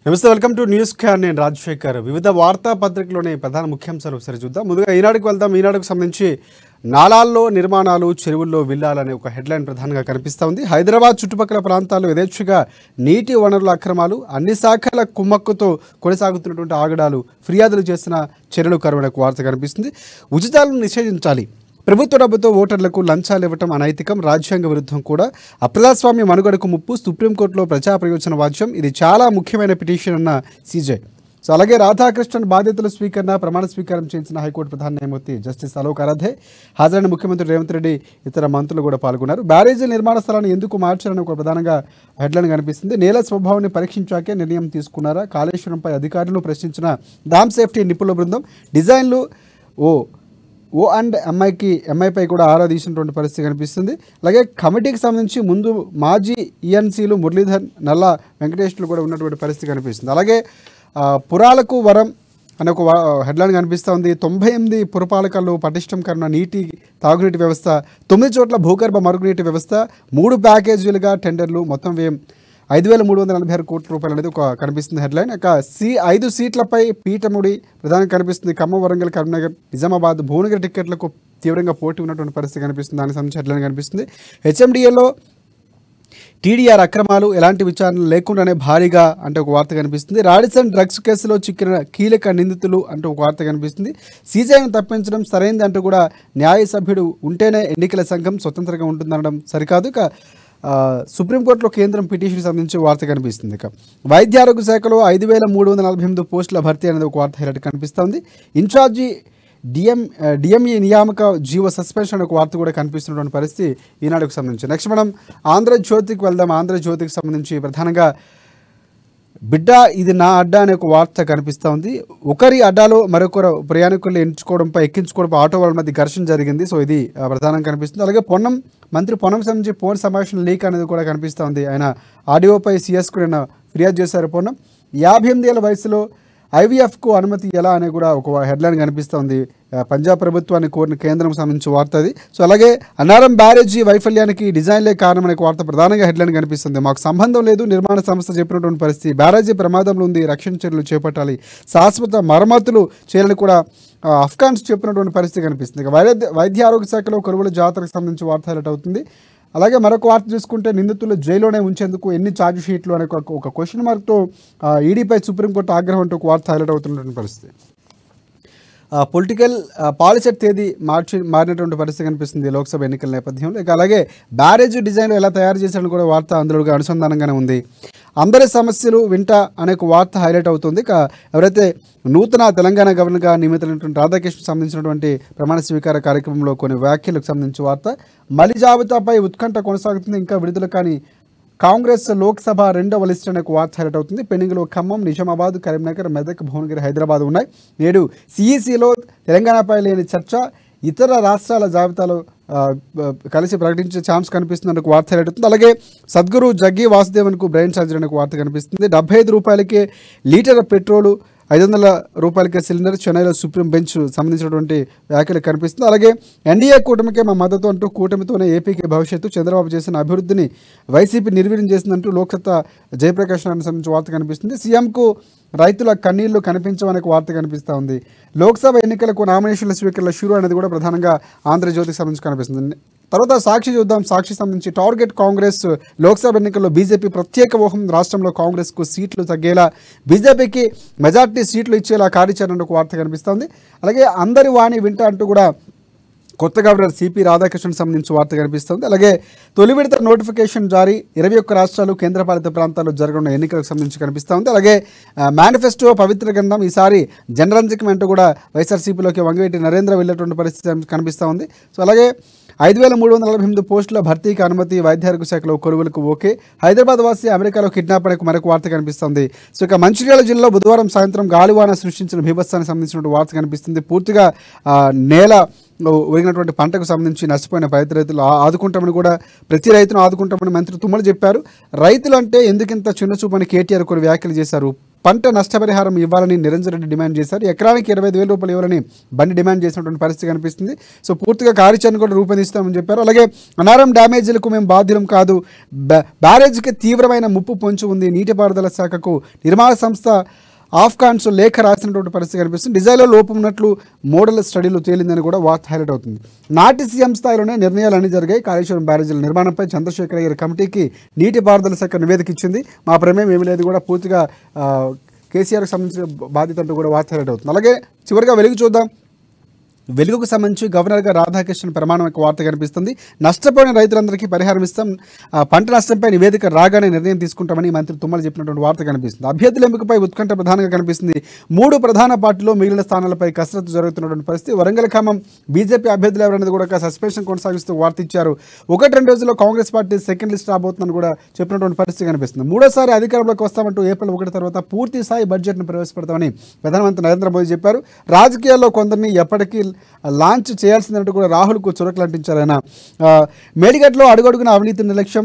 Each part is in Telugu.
నమస్తే వెల్కమ్ టు న్యూస్ క్యాన్ నేను రాజశేఖర్ వివిధ వార్తా పత్రికలోని ప్రధాన ముఖ్యాంశాలు ఒకసారి చూద్దాం ముందుగా ఈనాడుకు వెళ్దాం ఈనాడుకు సంబంధించి నాలాల్లో నిర్మాణాలు చెరువుల్లో విల్లాలనే ఒక హెడ్లైన్ ప్రధానంగా కనిపిస్తూ ఉంది హైదరాబాద్ చుట్టుపక్కల ప్రాంతాల్లో యథేచ్ఛగా నీటి వనరుల అక్రమాలు అన్ని శాఖల కుమ్మక్కుతో కొనసాగుతున్నటువంటి ఆగడాలు ఫిర్యాదులు చేసిన చర్యలు కరువనే ఒక వార్త కనిపిస్తుంది ఉచితాలను నిషేధించాలి ప్రభుత్వ డబ్బుతో ఓటర్లకు లంచాలు ఇవ్వటం అనైతికం రాజ్యాంగ విరుద్ధం కూడా అప్రజాస్వామ్య మనుగడకు ముప్పు సుప్రీంకోర్టులో ప్రజా ప్రయోజన వాద్యం ఇది చాలా ముఖ్యమైన పిటిషన్ అన్న సీజే సో అలాగే రాధాకృష్ణన్ బాధ్యతల స్వీకరణ ప్రమాణ స్వీకారం చేసిన హైకోర్టు ప్రధాన న్యాయమూర్తి జస్టిస్ అలోక్ అరాధే హాజరైన ముఖ్యమంత్రి రేవంత్ రెడ్డి ఇతర మంత్రులు కూడా పాల్గొన్నారు బ్యారేజీ నిర్మాణ స్థలాన్ని ఎందుకు మార్చారని ఒక ప్రధానంగా హెడ్లైన్ కనిపిస్తుంది నేల స్వభావాన్ని పరీక్షించాకే నిర్ణయం తీసుకున్నారా కాళేశ్వరంపై అధికారులను ప్రశ్నించిన డామ్ సేఫ్టీ నిపుణుల బృందం డిజైన్లు ఓ ఓ అండ్ ఎంఐకి ఎంఐపై కూడా ఆరా తీసినటువంటి పరిస్థితి కనిపిస్తుంది అలాగే కమిటీకి సంబంధించి ముందు మాజీ ఈఎన్సీలు మురళీధర్ నల్ల వెంకటేశ్వర్లు కూడా ఉన్నటువంటి పరిస్థితి కనిపిస్తుంది అలాగే ఆ, పురాలకు వరం అనే ఒక వా- హెడ్లైన్ కనిపిస్తూ ఉంది తొంభై ఎనిమిది పురపాలకల్లో పటిష్టం కన్నా నీటి తాగునీటి వ్యవస్థ తొమ్మిది చోట్ల భూగర్భ మరుగునీటి వ్యవస్థ మూడు ప్యాకేజీలుగా టెండర్లు మొత్తం వ్యయం ఐదు వేల మూడు వందల నలభై ఆరు కోట్ల రూపాయలు అనేది ఒక కనిపిస్తుంది హెడ్లైన్ ఇక సి ఐదు సీట్లపై పీఠముడి ప్రధానంగా కనిపిస్తుంది ఖమ్మం వరంగల్ కరీంనగర్ నిజామాబాద్ భువనగిరి టిక్కెట్లకు తీవ్రంగా పోటీ ఉన్నటువంటి పరిస్థితి కనిపిస్తుంది దానికి సంబంధించి హెడ్లైన్ కనిపిస్తుంది హెచ్ఎండిఏలో టీడీఆర్ అక్రమాలు ఎలాంటి విచారణ లేకుండానే భారీగా అంటే ఒక వార్త కనిపిస్తుంది రాడిసన్ డ్రగ్స్ కేసులో చిక్కిన కీలక నిందితులు అంటూ ఒక వార్త కనిపిస్తుంది సీజీఐను తప్పించడం సరైంది అంటూ కూడా న్యాయ సభ్యుడు ఉంటేనే ఎన్నికల సంఘం స్వతంత్రంగా ఉంటుందనడం సరికాదు ఇక ఆ, సుప్రీంకోర్టులో కేంద్రం పిటిషన్ సంబంధించి వార్త కనిపిస్తుంది ఇక వైద్య ఆరోగ్య శాఖలో ఐదు వేల మూడు వందల నలభై ఎనిమిది పోస్టుల భర్తీ అనేది ఒక వార్త హైలైట్ కనిపిస్తుంది ఇన్ఛార్జి డిఎం డిఎంఈ నియామక జీవో సస్పెన్షన్ అనే ఒక వార్త కూడా కనిపిస్తున్నటువంటి పరిస్థితి ఈనాడుకు సంబంధించి నెక్స్ట్ మనం ఆంధ్రజ్యోతికి వెళ్దాం ఆంధ్రజ్యోతికి సంబంధించి ప్రధానంగా బిడ్డ ఇది నా అడ్డా అనే ఒక వార్త కనిపిస్తూ ఉంది ఒకరి అడ్డాలో మరొకరు ప్రయాణికులు ఎంచుకోవడంపై ఎక్కించుకోవడంపై ఆటో వాళ్ళ మధ్య ఘర్షణ జరిగింది సో ఇది ఆ, ప్రధానంగా కనిపిస్తుంది అలాగే పొన్నం మంత్రి పొన్నం సంబంధించి ఫోన్ సంభాషణ లీక్ అనేది కూడా కనిపిస్తూ ఉంది ఆయన ఆడియోపై సిఎస్ కూడా ఫిర్యాదు చేశారు పొన్నం యాభై ఎనిమిది ఏళ్ళ వయసులో ఐవీఎఫ్కు అనుమతి ఎలా అనే కూడా ఒక హెడ్లైన్ కనిపిస్తోంది ఆ, పంజాబ్ ప్రభుత్వాన్ని కోరిన కేంద్రం సంబంధించి వార్త అది సో అలాగే అన్నారం బ్యారేజీ వైఫల్యానికి డిజైన్లే కారణం అనే ఒక వార్త ప్రధానంగా హెడ్లైన్ కనిపిస్తుంది మాకు సంబంధం లేదు నిర్మాణ సంస్థ చెప్పినటువంటి పరిస్థితి బ్యారేజీ ప్రమాదంలో ఉంది రక్షణ చర్యలు చేపట్టాలి శాశ్వత మరమ్మతులు చేయాలని కూడా ఆ, అఫ్ఘాన్స్ చెప్పినటువంటి పరిస్థితి కనిపిస్తుంది ఇక వైద్య వైద్య ఆరోగ్య శాఖలో కొలువుల జాతరకు సంబంధించి వార్త హైలైట్ అవుతుంది అలాగే మరొక వార్త చూసుకుంటే నిందితులు జైల్లోనే ఉంచేందుకు ఎన్ని ఛార్జ్ షీట్లు అనే ఒక- ఒక క్వశ్చన్ మార్క్తో ఈడీపై సుప్రీంకోర్టు ఆగ్రహం అంటూ ఒక వార్త హైలైట్ అవుతున్నటువంటి పరిస్థితి పొలిటికల్ పాలిసెట్ తేదీ మార్చి మారినటువంటి పరిస్థితి కనిపిస్తుంది లోక్సభ ఎన్నికల నేపథ్యంలో ఇక అలాగే బ్యారేజ్ డిజైన్ ఎలా తయారు చేశారని కూడా వార్త అందులో అనుసంధానంగానే ఉంది అందరి సమస్యలు వింట అనే ఒక వార్త హైలైట్ అవుతుంది ఇక ఎవరైతే నూతన తెలంగాణ గవర్నర్గా నియమితులైనటువంటి రాధాకృష్ణ సంబంధించినటువంటి ప్రమాణ స్వీకార కార్యక్రమంలో కొన్ని వ్యాఖ్యలకు సంబంధించి వార్త మలి జాబితాపై ఉత్కంఠ కొనసాగుతుంది ఇంకా విడుదల కాని కాంగ్రెస్ లోక్సభ రెండవ లిస్ట్ అనే ఒక వార్త హైలైట్ అవుతుంది పెండింగ్లో ఖమ్మం నిజామాబాద్ కరీంనగర్ మెదక్ భువనగిరి హైదరాబాద్ ఉన్నాయి నేడు సిఈసిలో తెలంగాణపై లేని చర్చ ఇతర రాష్ట్రాల జాబితాలో ఆ, బ- కలిసి ప్రకటించే ఛాన్స్ కనిపిస్తుంది ఒక వార్త హైలైట్ అవుతుంది అలాగే సద్గురు జగ్గి వాసుదేవన్కు బ్రెయిన్ సర్జరీ అనే ఒక వార్త కనిపిస్తుంది డెబ్బై ఐదు రూపాయలకే లీటర్ పెట్రోలు ఐదు వందల రూపాయలకే సిలిండర్ చెన్నైలో సుప్రీం బెంచ్ సంబంధించినటువంటి వ్యాఖ్యలు కనిపిస్తుంది అలాగే ఎన్డీఏ కూటమికే మా మద్దతు అంటూ కూటమితోనే ఏపీకి భవిష్యత్తు చంద్రబాబు చేసిన అభివృద్ధిని వైసీపీ నిర్వీర్యం చేసిందంటూ లోక్సత్తా జయప్రకాష్ నారాయణ సంబంధించిన వార్త కనిపిస్తుంది సీఎంకు రైతుల కన్నీళ్లు కనిపించమనే ఒక వార్త కనిపిస్తూ ఉంది లోక్సభ ఎన్నికలకు నామినేషన్ల స్వీకరణ షురు అనేది కూడా ప్రధానంగా ఆంధ్రజ్యోతికి సంబంధించి కనిపిస్తుంది తర్వాత సాక్షి చూద్దాం సాక్షి సంబంధించి టార్గెట్ కాంగ్రెస్ లోక్సభ ఎన్నికల్లో బీజేపీ ప్రత్యేక ఊహం రాష్ట్రంలో కాంగ్రెస్కు సీట్లు తగ్గేలా బీజేపీకి మెజార్టీ సీట్లు ఇచ్చేలా కార్యాచరణ ఒక వార్త కనిపిస్తోంది అలాగే అందరి వాణి వింట అంటూ కూడా కొత్త గవర్నర్ సిపి రాధాకృష్ణన్ సంబంధించి వార్త కనిపిస్తుంది అలాగే తొలి విడత నోటిఫికేషన్ జారీ ఇరవై ఒక్క రాష్ట్రాలు కేంద్రపాలిత ప్రాంతాల్లో జరగనున్న ఎన్నికలకు సంబంధించి కనిపిస్తుంది అలాగే ఆ, మేనిఫెస్టో పవిత్ర గ్రంథం ఈసారి జనరంజకం అంటూ కూడా వైఎస్ఆర్సీపీలోకి వంగవేటి నరేంద్ర వెళ్ళేటువంటి పరిస్థితి కనిపిస్తూ ఉంది సో అలాగే ఐదు వేల మూడు వందల నలభై ఎనిమిది పోస్టుల భర్తీకి అనుమతి వైద్య ఆరోగ్య శాఖలో కొలువులకు ఓకే హైదరాబాద్ వాసి అమెరికాలో కిడ్నాప్ అనే మరొక వార్త కనిపిస్తుంది సో ఇక మంచిర్యాల జిల్లాలో బుధవారం సాయంత్రం గాలివాన సృష్టించిన బీభత్సానికి సంబంధించిన వార్త కనిపిస్తుంది పూర్తిగా ఆ, నేల ఒరిగినటువంటి పంటకు సంబంధించి నష్టపోయిన రైతు రైతులు ఆ- ఆదుకుంటామని కూడా ప్రతి రైతును ఆదుకుంటామని మంత్రి తుమ్మలు చెప్పారు రైతులు అంటే ఎందుకింత చిన్న చూపని కేటీఆర్ కొన్ని వ్యాఖ్యలు చేశారు పంట నష్టపరిహారం ఇవ్వాలని నిరంజన్ రెడ్డి డిమాండ్ చేశారు ఎకరానికి ఇరవై ఐదు వేల రూపాయలు ఇవ్వాలని బండి డిమాండ్ చేసినటువంటి పరిస్థితి కనిపిస్తుంది సో పూర్తిగా కార్యాచరణ కూడా రూపొందిస్తామని చెప్పారు అలాగే అనారం డ్యామేజీలకు మేము బాధ్యులం కాదు బ్యా- బ్యారేజ్కి తీవ్రమైన ముప్పు పొంచి ఉంది నీటిపారుదల శాఖకు నిర్మాణ సంస్థ ఆఫ్ఘాన్స్ లేఖ రాసినటువంటి పరిస్థితి కనిపిస్తుంది డిజైన్లో లోపం ఉన్నట్లు మోడల్ స్టడీలో తేలిందని కూడా వార్త హైలైట్ అవుతుంది నాటి సీఎం స్థాయిలోనే నిర్ణయాలు అన్ని జరిగాయి కాళేశ్వరం బ్యారేజీల నిర్మాణంపై చంద్రశేఖర్ గారి కమిటీకి నీటిపారుదల శాఖ నివేదిక ఇచ్చింది మా ప్రమేయం ఏమీ లేదు కూడా పూర్తిగా ఆ, కేసీఆర్కి సంబంధించిన బాధ్యత అంటూ కూడా వార్త హైలైట్ అవుతుంది అలాగే చివరిగా వెలుగు చూద్దాం వెలుగుకు సంబంధించి గవర్నర్గా రాధాకృష్ణన్ ప్రమాణం యొక్క వార్త కనిపిస్తుంది నష్టపోయిన రైతులందరికీ పరిహారం ఇస్తాం ఆ, పంట నష్టంపై నివేదిక రాగానే నిర్ణయం తీసుకుంటామని మంత్రి తుమ్మల చెప్పినటువంటి వార్త కనిపిస్తుంది అభ్యర్థుల ఎంపికపై ఉత్కంఠ ప్రధానంగా కనిపిస్తుంది మూడు ప్రధాన పార్టీలో మిగిలిన స్థానాలపై కసరత్తు జరుగుతున్నటువంటి పరిస్థితి వరంగల్ ఖమ్మం బీజేపీ అభ్యర్థులు ఎవరనేది కూడా ఒక సస్పెన్షన్ కొనసాగిస్తూ వార్త ఇచ్చారు ఒకటి రెండు రోజుల్లో కాంగ్రెస్ పార్టీ సెకండ్ లిస్ట్ రాబోతుందని కూడా చెప్పినటువంటి పరిస్థితి కనిపిస్తుంది మూడోసారి అధికారంలోకి వస్తామంటూ ఏప్రిల్ ఒకటి తర్వాత పూర్తి స్థాయి బడ్జెట్ను ప్రవేశపెడతామని ప్రధానమంత్రి నరేంద్ర మోదీ చెప్పారు రాజకీయాల్లో కొందరిని ఎప్పటికీ లాంచ్ చేయాల్సిందంటూ కూడా రాహుల్కు చురకలు అంటించారు ఆయన ఆ, మేడిగడ్డలో అడుగడుగున అవినీతి నిర్లక్ష్యం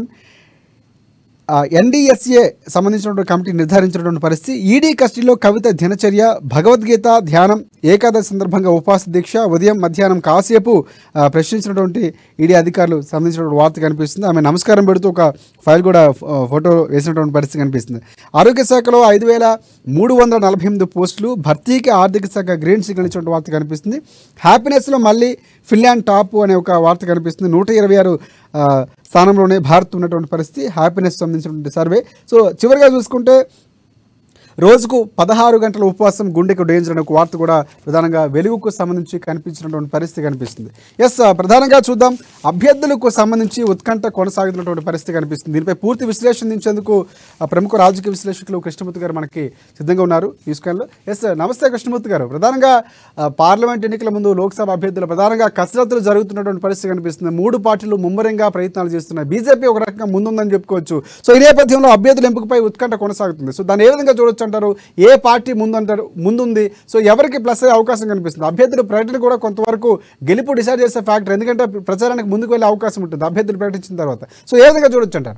ఎన్డీఎస్ఏ సంబంధించినటువంటి కమిటీ నిర్ధారించినటువంటి పరిస్థితి ఈడీ కస్టడీలో కవిత దినచర్య భగవద్గీత ధ్యానం ఏకాదశి సందర్భంగా ఉపవాస దీక్ష ఉదయం మధ్యాహ్నం కాసేపు ఆ, ప్రశ్నించినటువంటి ఈడీ అధికారులు సంబంధించినటువంటి వార్త కనిపిస్తుంది ఆమె నమస్కారం పెడుతూ ఒక ఫైల్ కూడా ఆ, ఫోటో వేసినటువంటి పరిస్థితి కనిపిస్తుంది ఆరోగ్య శాఖలో ఐదు వేల మూడు వందల నలభై ఎనిమిది పోస్టులు భర్తీకి ఆర్థిక శాఖ గ్రీన్ సిగ్నల్ ఇచ్చినటువంటి వార్త కనిపిస్తుంది హ్యాపీనెస్లో మళ్ళీ ఫిన్లాండ్ టాప్ అనే ఒక వార్త కనిపిస్తుంది నూట ఇరవై ఆరు ఆ, స్థానంలోనే భారత్ ఉన్నటువంటి పరిస్థితి హ్యాపీనెస్ సంబంధించినటువంటి సర్వే సో చివరిగా చూసుకుంటే రోజుకు పదహారు గంటల ఉపవాసం గుండెకు డేంజర్ అనే ఒక వార్త కూడా ప్రధానంగా వెలుగుకు సంబంధించి కనిపించినటువంటి పరిస్థితి కనిపిస్తుంది ఎస్ ప్రధానంగా చూద్దాం అభ్యర్థులకు సంబంధించి ఉత్కంఠ కొనసాగుతున్నటువంటి పరిస్థితి కనిపిస్తుంది దీనిపై పూర్తి విశ్లేషించేందుకు ఆ, ప్రముఖ రాజకీయ విశ్లేషకులు కృష్ణమూర్తి గారు మనకి సిద్ధంగా ఉన్నారు తీసుకెళ్ళి ఎస్ నమస్తే కృష్ణమూర్తి గారు ప్రధానంగా ఆ, పార్లమెంట్ ఎన్నికల ముందు లోక్సభ అభ్యర్థులు ప్రధానంగా కసరత్తులు జరుగుతున్నటువంటి పరిస్థితి కనిపిస్తుంది మూడు పార్టీలు ముమ్మరంగా ప్రయత్నాలు చేస్తున్నాయి బీజేపీ ఒక రకంగా ముందుందని చెప్పుకోవచ్చు సో ఈ నేపథ్యంలో అభ్యర్థుల ఎంపికపై ఉత్కంఠ కొనసాగుతుంది సో దాన్ని ఏ విధంగా చూడొచ్చు అంటారు ఏ పార్టీ ముందంటారు ముందుంది సో ఎవరికి ప్లస్ అయ్యే అవకాశం కనిపిస్తుంది అభ్యర్థుల ప్రకటన కూడా కొంతవరకు గెలుపు డిసైడ్ చేసే ఫ్యాక్టర్ ఎందుకంటే ప్రచారానికి ముందుకు వెళ్ళే అవకాశం ఉంటుంది అభ్యర్థులు ప్రకటించిన తర్వాత సో ఏ విధంగా చూడొచ్చు అంటారు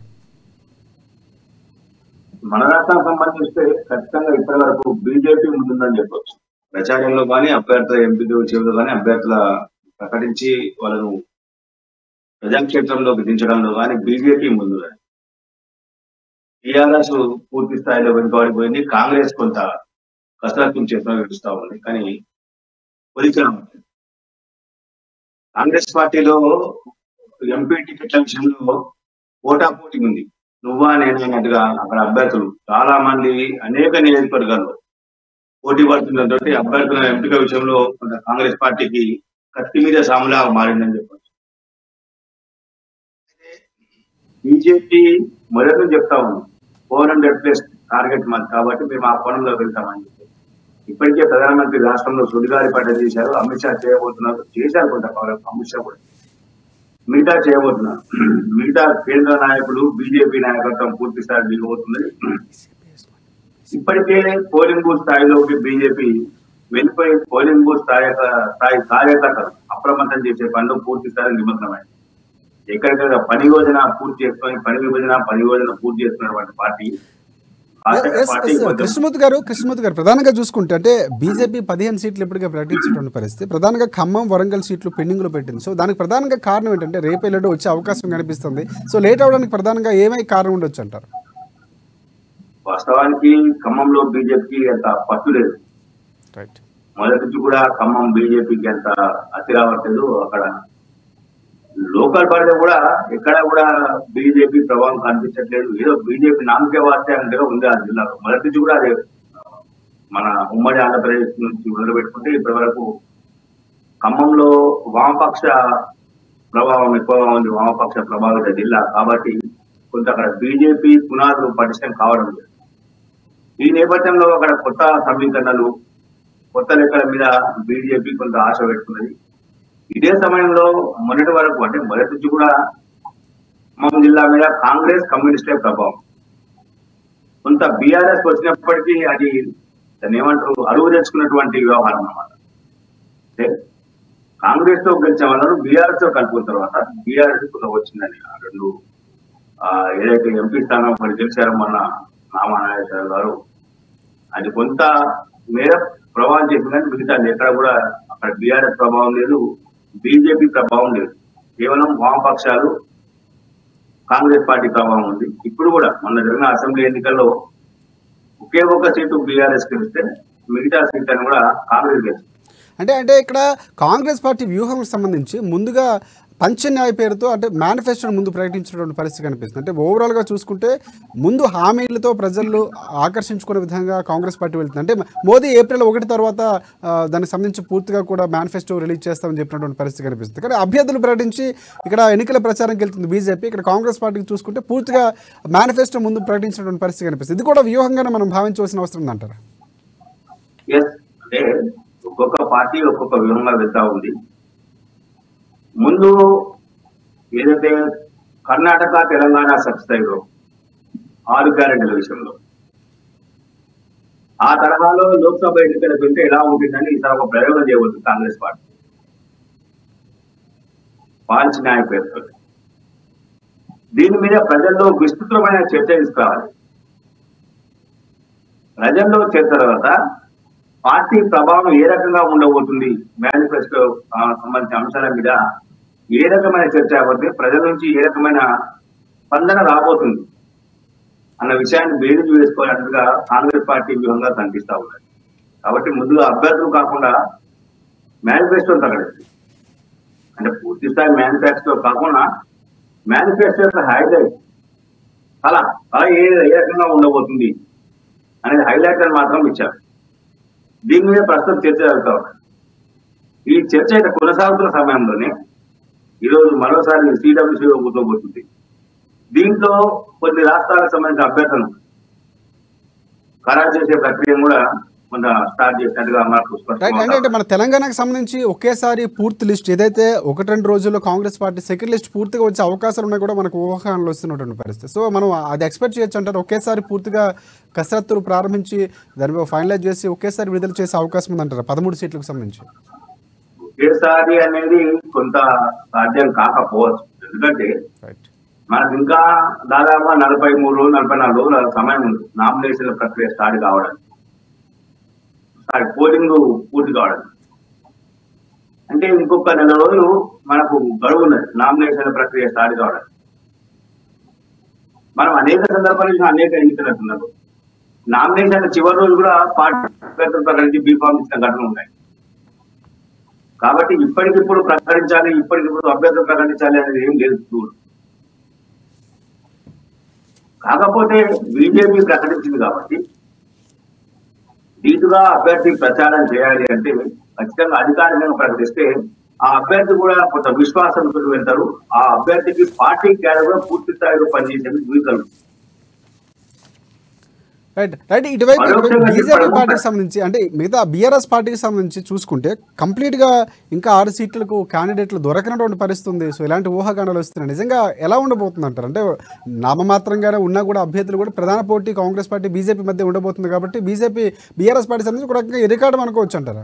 మన రాష్ట్రానికి సంబంధిస్తే ఖచ్చితంగా ఇప్పటి వరకు బీజేపీ ముందుందని చెప్పొచ్చు ప్రచారంలో కానీ అభ్యర్థుల ఎంపిక విషయంలో కానీ అభ్యర్థుల ప్రకటించి వాళ్ళను ప్రజాక్షేత్రంలోకి దించడంలో కానీ బీజేపీ ముందు టీఆర్ఎస్ పూర్తి స్థాయిలో వెనుకబడిపోయింది కాంగ్రెస్ కొంత కసరత్తు చేతులు నడుస్తా ఉంది కానీ పోలికలు ఉన్నాయి. కాంగ్రెస్ పార్టీలో ఎంపీ టికెట్ల విషయంలో పోటాపోటీ ఉంది నువ్వా నేను అన్నట్టుగా అక్కడ అభ్యర్థులు చాలా మంది అనేక నియోజకవర్గాల్లో పోటీ పడుతున్నతో అభ్యర్థుల ఎంపిక విషయంలో కొంత కాంగ్రెస్ పార్టీకి కత్తి మీద సాములా మారిందని చెప్పచ్చు బీజేపీ మొదటి నుంచి చెప్తా ఉంది ఫోర్ హండ్రెడ్ ప్లస్ టార్గెట్ మాది కాబట్టి మేము ఆ కోణంలో వెళ్తామని చెప్పి ఇప్పటికే ప్రధానమంత్రి రాష్ట్రంలో సుడిగాలి పడ్డ చేశారు అమిత్ షా చేయబోతున్నారు చేశారు కొంత అమిత్ షా కూడా మిగతా చేయబోతున్నారు మిగతా కేంద్ర నాయకులు బీజేపీ నాయకత్వం పూర్తి స్థాయి దిగబోతుంది ఇప్పటికే పోలింగ్ బూత్ స్థాయిలోకి బీజేపీ వెళ్ళిపోయి పోలింగ్ బూత్ స్థాయి స్థాయి కార్యకర్తలు అప్రమత్తం చేసే పనిలో పూర్తి స్థాయి నిమగ్నమైంది ఎక్కడికక్కడ పని యోజన పూర్తి చేసుకొని పని విభజన పని యోజన పూర్తి చేస్తున్నటువంటి party Congress yes, party yes, కొంచెం కృష్ణమూర్తి గారు కృష్ణమూర్తి గారు ప్రధానంగా చూసుకుంటే అంటే బీజేపీ పదిహేను సీట్లు ఇప్పటికే ప్రకటించినటువంటి పరిస్థితి ప్రధానంగా ఖమ్మం వరంగల్ సీట్లు పెండింగ్ లో పెట్టింది సో దానికి ప్రధానంగా కారణం ఏంటంటే రేపు ఎల్లుండి వచ్చే అవకాశం కనిపిస్తుంది సో లేట్ అవడానికి ప్రధానంగా ఏమై కారణం ఉండొచ్చు అంటారు వాస్తవానికి ఖమ్మంలో బీజేపీకి అంత పట్టు లేదు రైట్ మొదటి నుంచి కూడా ఖమ్మం బీజేపీకి అంత అతి రావట్లేదు అక్కడ లోకల్ పార్టీ కూడా ఎక్కడ కూడా బీజేపీ ప్రభావం కనిపించట్లేదు ఏదో బీజేపీ నామకే వాస్తే అన్నట్టుగా ఉంది ఆ జిల్లాలో మొదటి నుంచి కూడా అదే మన ఉమ్మడి ఆంధ్రప్రదేశ్ నుంచి మొదలు పెట్టుకుంటే ఇప్పటి వరకు ఖమ్మంలో వామపక్ష ప్రభావం ఎక్కువగా ఉంది వామపక్ష ప్రభావిత జిల్లా కాబట్టి కొంత అక్కడ బీజేపీ పునాదులు పటిష్టం కావడం లేదు ఈ నేపథ్యంలో అక్కడ కొత్త సమీకరణలు కొత్త లెక్కల మీద బీజేపీ కొంత ఆశ పెట్టుకున్నది ఇదే సమయంలో మొన్నటి వరకు అంటే మొదటి నుంచి కూడా ఖమ్మం జిల్లా మీద కాంగ్రెస్ కమ్యూనిస్టులే ప్రభావం కొంత బీఆర్ఎస్ వచ్చినప్పటికీ అది దాన్ని ఏమంటారు అరువు తెచ్చుకున్నటువంటి వ్యవహారం అన్నమాట అంటే కాంగ్రెస్ తో గెలిచిన వాళ్ళను బీఆర్ఎస్ తో కలుపుకున్న తర్వాత బీఆర్ఎస్ కొంత వచ్చిందని ఆ రెండు ఆ, ఏదైతే ఎంపీ స్థానం మరి గెలిచారో మొన్న నామా నాగేశ్వర గారు అది కొంత మేర ప్రభావం చేసింది కానీ మిగతా ఎక్కడ కూడా అక్కడ బీఆర్ఎస్ ప్రభావం లేదు బీజేపీ ప్రభావం లేదు కేవలం వామపక్షాలు కాంగ్రెస్ పార్టీ ప్రభావం ఉంది ఇప్పుడు కూడా మొన్న జరిగిన అసెంబ్లీ ఎన్నికల్లో ఒకే ఒక్క సీటు బీఆర్ఎస్ గెలిస్తే మిగతా సీట్ అని కూడా కాంగ్రెస్ గెలిచింది అంటే అంటే ఇక్కడ కాంగ్రెస్ పార్టీ వ్యూహానికి సంబంధించి ముందుగా పంచన్యాయ పేరుతో అంటే మేనిఫెస్టోని ముందు ప్రకటించినటువంటి పరిస్థితి కనిపిస్తుంది అంటే ఓవరాల్గా చూసుకుంటే ముందు హామీలతో ప్రజలు ఆకర్షించుకునే విధంగా కాంగ్రెస్ పార్టీ వెళ్తుంది అంటే మోదీ ఏప్రిల్ ఒకటి తర్వాత ఆ, దానికి సంబంధించి పూర్తిగా కూడా మేనిఫెస్టో రిలీజ్ చేస్తామని చెప్పినటువంటి పరిస్థితి కనిపిస్తుంది కానీ అభ్యర్థులు ప్రకటించి ఇక్కడ ఎన్నికల ప్రచారంకి వెళ్తుంది బీజేపీ ఇక్కడ కాంగ్రెస్ పార్టీకి చూసుకుంటే పూర్తిగా మేనిఫెస్టో ముందు ప్రకటించినటువంటి పరిస్థితి కనిపిస్తుంది ఇది కూడా వ్యూహంగానే మనం భావించవలసిన అవసరం ఉందంటారా ఎస్ అంటే ఒక్కొక్క పార్టీ ఒక్కొక్క వ్యూహంగా వెళ్తా ఉంది ముందు ఏదైతే కర్ణాటక తెలంగాణ సబ్స్థాయిలో ఆరు గ్యారెంటీల విషయంలో ఆ తరహాలో లోక్సభ ఎన్నికలకు వెళ్తే ఎలా ఉంటుందని ఈసారి ఒక ప్రయోగం చేయబోతుంది కాంగ్రెస్ పార్టీ పాంచ్ న్యాయ పేరుతో దీని మీద ప్రజల్లో విస్తృతమైన చర్చ తీసుకురావాలి ప్రజల్లో చర్చ తర్వాత పార్టీ ప్రభావం ఏ రకంగా ఉండబోతుంది మేనిఫెస్టో ఆ, సంబంధించిన అంశాల మీద ఏ రకమైన చర్చ అవుతుంది ప్రజల నుంచి ఏ రకమైన స్పందన రాబోతుంది అన్న విషయాన్ని బేరీజు వేసుకోవాలన్నట్టుగా కాంగ్రెస్ పార్టీ వ్యూహంగా కనిపిస్తా ఉన్నది కాబట్టి ముందుగా అభ్యర్థులు కాకుండా మేనిఫెస్టో ప్రకటిస్తుంది అంటే పూర్తి స్థాయి మేనిఫెస్టో కాకుండా మేనిఫెస్టో యొక్క హైలైట్ అలా అలా ఏ ఏ రకంగా ఉండబోతుంది అనేది హైలైట్ అని మాత్రం ఇచ్చారు దీని మీద ప్రస్తుతం చర్చ జరుగుతా ఉంది ఈ చర్చ ఇక కొనసాగుతున్న సమయంలోనే ఈరోజు మరోసారి సిడబ్ల్యూసీ కూర్చోబోతుంది దీంట్లో కొన్ని రాష్ట్రాలకు సంబంధించిన అభ్యర్థులను ఖరారు చేసే ప్రక్రియను కూడా కొంత స్టార్ట్ చేసినట్టుగా మనకు రైట్ స్పష్టంగా అంటే అంటే మన తెలంగాణకు సంబంధించి ఒకేసారి పూర్తి లిస్ట్ ఏదైతే ఒకటి రెండు రోజుల్లో కాంగ్రెస్ పార్టీ సెకండ్ లిస్ట్ పూర్తిగా వచ్చే అవకాశాలు ఉన్నాయి కూడా మనకు ఊహాగానాలు వస్తున్నటువంటి పరిస్థితి సో మనం అది ఎక్స్పెక్ట్ చేయొచ్చు అంటారు ఒకేసారి పూర్తిగా కసరత్తులు ప్రారంభించి దాని మీద ఫైనలైజ్ చేసి ఒకేసారి విడుదల చేసే అవకాశం ఉందంటారు పదమూడు సీట్లకు సంబంధించి ఒకేసారి అనేది కొంత సాధ్యం కాకపోవచ్చు ఎందుకంటే రైట్ మనకు ఇంకా దాదాపు నలభై మూడు రోజులు నలభై నాలుగు రోజుల సమయం ఉంది నామినేషన్ల ప్రక్రియ స్టార్ట్ కావడానికి సారీ పోలింగ్ పూర్తి కావడానికి అంటే ఇంకొక నెల రోజులు మనకు గడువు ఉన్నది నామినేషన్ల ప్రక్రియ స్టార్ట్ కావడానికి మనం అనేక సందర్భాలు చూసిన అనేక ఎన్నికల సందర్భం నామినేషన్ చివరి రోజు కూడా పార్టీ అభ్యర్థులు ప్రకటించి బీఫామ్ ఇచ్చిన ఘటనలు ఉన్నాయి కాబట్టి ఇప్పటికిప్పుడు ప్రకటించాలి ఇప్పటికిప్పుడు అభ్యర్థులు ప్రకటించాలి అనేది ఏం లేదు చూడు కాకపోతే బీజేపీ ప్రకటించింది కాబట్టి దీటుగా అభ్యర్థి ప్రచారం చేయాలి అంటే ఖచ్చితంగా అధికారికంగా ప్రకటిస్తే ఆ అభ్యర్థి కూడా కొంత విశ్వాసంతో వెళ్తారు ఆ అభ్యర్థికి పార్టీ క్యాడర్ కూడా పూర్తి స్థాయిలో పనిచేసేందుకు వీలు రైట్ రైట్ ఇటువైపు పరోక్షంగా బీజేపీ చెప్పడం పార్టీకి సంబంధించి అంటే మిగతా బీఆర్ఎస్ పార్టీకి సంబంధించి చూసుకుంటే కంప్లీట్గా ఇంకా ఆరు సీట్లకు క్యాండిడేట్లు దొరకనటువంటి పరిస్థితి ఉంది సో ఇలాంటి ఊహాగానాలు వస్తున్నాయి నిజంగా ఎలా ఉండబోతుంది అంటారు అంటే నామమాత్రంగానే ఉన్నా కూడా అభ్యర్థులు కూడా ప్రధాన పోటీ కాంగ్రెస్ పార్టీ బీజేపీ మధ్య ఉండబోతుంది కాబట్టి బీజేపీ బీఆర్ఎస్ పార్టీ సంబంధించి ఒక రకంగా రికార్డు అనుకోవచ్చు అంటారా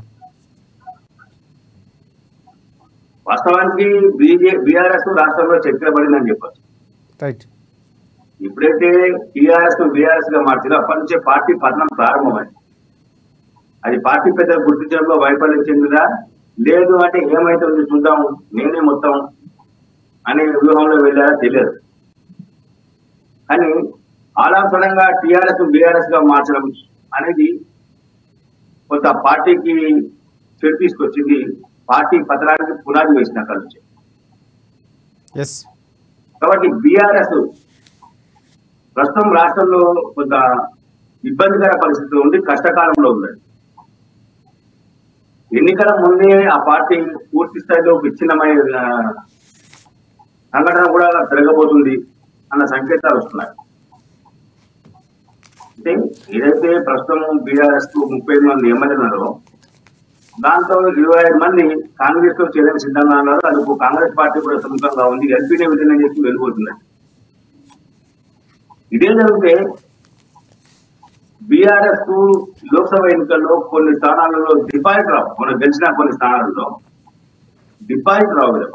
వాస్తవానికి బీజే బీఆర్ఎస్ రాష్ట్రంలో చక్కెర పడిందని చెప్పచ్చు రైట్ ఎప్పుడైతే టీఆర్ఎస్ బీఆర్ఎస్ గా మార్చిందో అప్పటి నుంచే పార్టీ పతనం ప్రారంభమైంది అది పార్టీ పెద్దలు గుర్తించడంలో వైఫల్యం చెందిందా లేదు అంటే ఏమైతుంది చూద్దాం నేనే మొత్తం అనే వ్యూహంలో వెళ్ళారా తెలియదు కానీ ఆలాసనంగా టీఆర్ఎస్ బీఆర్ఎస్ గా మార్చడం అనేది కొంత పార్టీకి చెడు తీసుకొచ్చింది పార్టీ పతనానికి పునాది వేసిన అక్కడి నుంచి ఎస్ కాబట్టి బీఆర్ఎస్ ప్రస్తుతం రాష్ట్రంలో కొంత ఇబ్బందికర పరిస్థితి ఉంది కష్టకాలంలో ఉంది ఎన్నికల ముందే ఆ పార్టీ పూర్తి స్థాయిలో విచ్ఛిన్నమైన ఆ, సంఘటన కూడా జరగబోతుంది అన్న సంకేతాలు వస్తున్నాయి అంటే ఏదైతే ప్రస్తుతం బీఆర్ఎస్ కు ముప్పై ఐదు మంది ఎమ్మెల్యేలు ఉన్నారో దాంతో ఇరవై ఐదు మంది కాంగ్రెస్ లో చేరడానికి సిద్ధంగా ఉన్నారు అందుకు కాంగ్రెస్ పార్టీ కూడా సుముఖంగా ఉంది ఎల్పీనే విధంగా చేసి వెళ్ళిపోతున్నాయి ఇదే జరిగితే బీఆర్ఎస్ కు లోక్సభ ఎన్నికల్లో కొన్ని స్థానాలలో డిపాజిట్ రావు మనం గెలిచిన కొన్ని స్థానాలలో డిపాజిట్ రావు వీళ్ళకు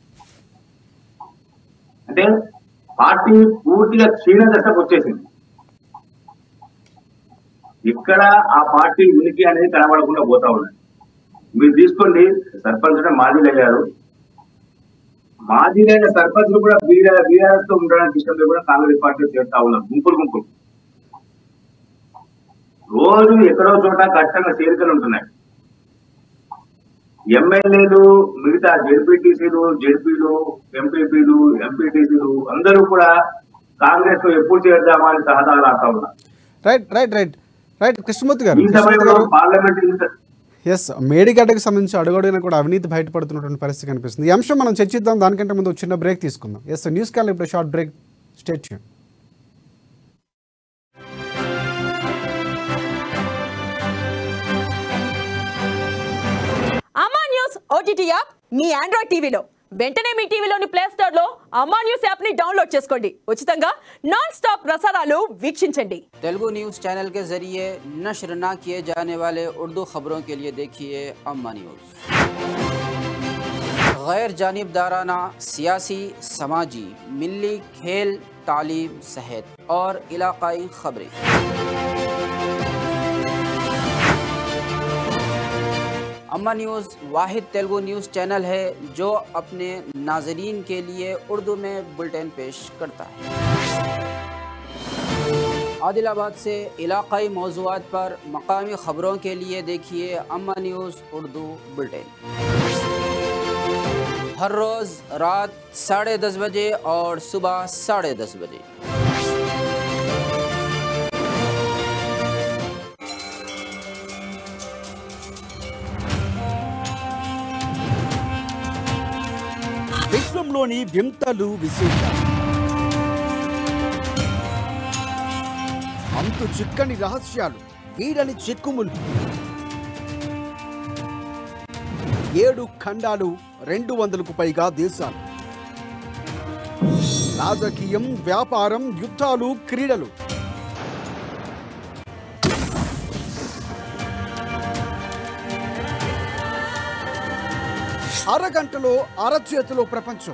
అంటే పార్టీ పూర్తిగా క్షీణ దశకు వచ్చేసింది ఇక్కడ ఆ పార్టీ ఉనికి అనేది కనబడకుండా పోతా ఉన్నది మీరు తీసుకోండి సర్పంచ్ అంటే మాజీలు అయ్యారు మాజీలైన సర్పంచ్లు కూడా బీఆర్ బీఆర్ఎస్ తో ఉండడానికి ఇష్టం లేకుండా కాంగ్రెస్ పార్టీలో చేరుతా ఉన్నారు గుంపులు గుంపులు రోజు ఎక్కడో చోట కష్టంగా చేరికలు ఉంటున్నాయి ఎమ్మెల్యేలు మిగతా జెడ్పీటీసీలు జెడ్పీలు ఎంపీపీలు ఎంపీటీసీలు అందరూ కూడా కాంగ్రెస్ లో ఎప్పుడు చేరుదామా అని సహదాలు ఆడుతా ఉన్నారు right right right right Krishnamurthy గారు ఈ కృష్ణమూర్తి సమయంలో గారు పార్లమెంట్ ఇంత- ఎస్ మేడిగడ్డకు సంబంధించి అడుగడుగున కూడా అవినీతి బయటపడుతున్నటువంటి పరిస్థితి కనిపిస్తుంది ఈ అంశం మనం చర్చిద్దాం దానికంటే ముందు ఒక చిన్న బ్రేక్ తీసుకుందాం ఎస్ న్యూస్ కాల్ ఇప్పుడు short break state Amma news OTT app మీ ఆండ్రాయిడ్ టీవీలో వెంటనే మీ టీవీలోని ప్లే స్టోర్ లో అమ్మా న్యూస్ యాప్ ని డౌన్లోడ్ చేసుకోండి ఉచితంగా నాన్ స్టాప్ ప్రసారాలు వీక్షించండి तेलुगु न्यूज़ चैनल के जरिए नश्र न किए जाने वाले उर्दू खबरों के लिए देखिए अम्मा न्यूज़ गैर जानबदाराना सियासी समाजी मिली खेल तालीम सेहत और इलाकाई खबरें अम्मा न्यूज़ वाहिद तेलुगु न्यूज़ चैनल है जो अपने नाजरीन के लिए उर्दू में बुलेटिन पेश करता है आदिलाबाद से इलाकाई मौजूद पर मकामी ख़बरों के लिए देखिए अम्मा न्यूज़ उर्दू बुलेटिन हर रोज़ रात साढ़े दस बजे और सुबह साढ़े दस बजे విశ్వంలోని వింతలు విశేషాలు అంతు చిక్కని రహస్యాలు వీడని చిక్కుములు ఏడు ఖండాలు రెండు వందలకు పైగా దేశాలు రాజకీయం వ్యాపారం యుద్ధాలు క్రీడలు అరగంటలో అరచేతిలో ప్రపంచం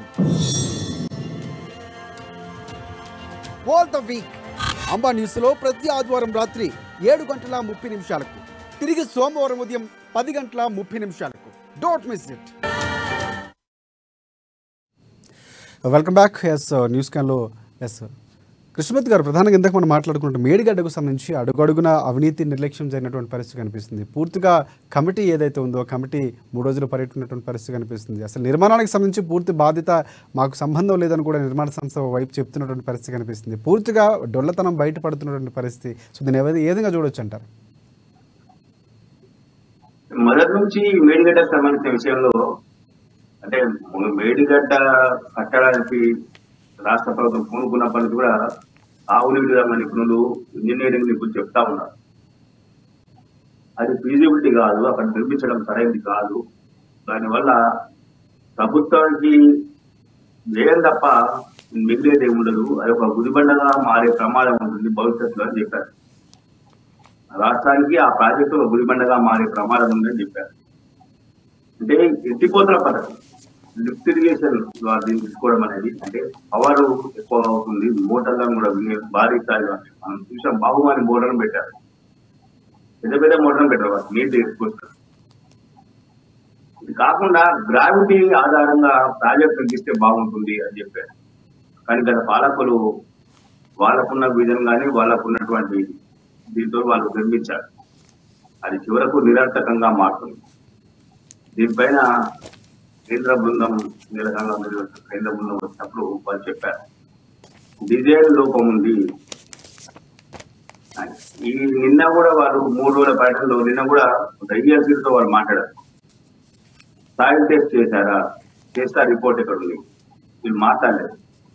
వాల్ ద వీక్ అంబా న్యూస్లో ప్రతి ఆదివారం రాత్రి ఏడు గంటల ముప్పై నిమిషాలకు తిరిగి సోమవారం ఉదయం పది గంటల ముప్పై నిమిషాలకు don't miss it welcome back S news క్యాన్లో ఎస్ కృష్ణమూర్తి గారు ప్రధానంగా ఇందాక మనం మాట్లాడుకుంటే మేడిగడ్డకు సంబంధించి అడుగడుగున అవినీతి నిర్లక్ష్యం జరిగినటువంటి పరిస్థితి కనిపిస్తుంది పూర్తిగా కమిటీ ఏదైతే ఉందో కమిటీ మూడు రోజులు పర్యటినటువంటి పరిస్థితి కనిపిస్తుంది అసలు నిర్మాణానికి సంబంధించి పూర్తి బాధ్యత మాకు సంబంధం లేదని కూడా నిర్మాణ సంస్థ వైపు చెప్తున్నటువంటి పరిస్థితి కనిపిస్తుంది పూర్తిగా డొల్లతనం బయటపడుతున్నటువంటి పరిస్థితి సో దీన్ని ఏదైతే ఏ విధంగా చూడొచ్చు అంటారు మొదటి నుంచి మేడిగడ్డకు సంబంధించిన విషయంలో అంటే మేడిగడ్డ కట్టడానికి రాష్ట్ర ప్రభుత్వం పూనుకున్నప్పటి నుంచి కూడా ఆవునీటి రంగ నిపుణులు ఇంజనీరింగ్ నిపుణులు చెప్తా ఉన్నారు అది ఫీజిబిలిటీ కాదు అక్కడ నిర్మించడం సరైనది కాదు దానివల్ల ప్రభుత్వానికి వ్యయం తప్ప మిగిలేది ఏమి ఉండదు అది ఒక గుదిబండగా మారే ప్రమాదం ఉంటుంది భవిష్యత్తులో అని చెప్పారు రాష్ట్రానికి ఆ ప్రాజెక్టు ఒక గుదిబండగా మారే ప్రమాదం ఉందని చెప్పారు అంటే ఎత్తిపోతల పథకం లిఫ్ట్ ఇరిగేషన్ ద్వారా దీన్ని తీసుకోవడం అనేది అంటే పవర్ ఎక్కువ అవుతుంది మోటార్లను కూడా వినియోగ భారీ స్థాయిలో అంటే మనం చూసాం బాహుమాని మోటార్ను పెట్టారు పెద్ద పెద్ద మోటార్ను పెట్టారు వాళ్ళు నీటి తీసుకొస్తారు ఇది కాకుండా గ్రావిటీ ఆధారంగా ప్రాజెక్ట్ తగ్గిస్తే బాగుంటుంది అని చెప్పారు కానీ గత పాలకులు వాళ్ళకున్న విజన్ కానీ వాళ్ళకున్నటువంటి దీంతో వాళ్ళు నిర్మించారు అది చివరకు నిరర్థకంగా మారుతుంది దీనిపైన కేంద్ర బృందం నిలకంగా నిర్వహించిన కేంద్ర బృందం వచ్చినప్పుడు వాళ్ళు చెప్పారు డిజైన్ లోపం ఉంది అని. ఈ నిన్న కూడా వారు మూడు రోజుల పర్యటనలో నిన్న కూడా దయ్యాసీలతో వాళ్ళు మాట్లాడారు సాయిల్ టెస్ట్ చేశారా చేస్తా రిపోర్ట్ ఎక్కడ ఉంది వీళ్ళు మాట్లాడలేదు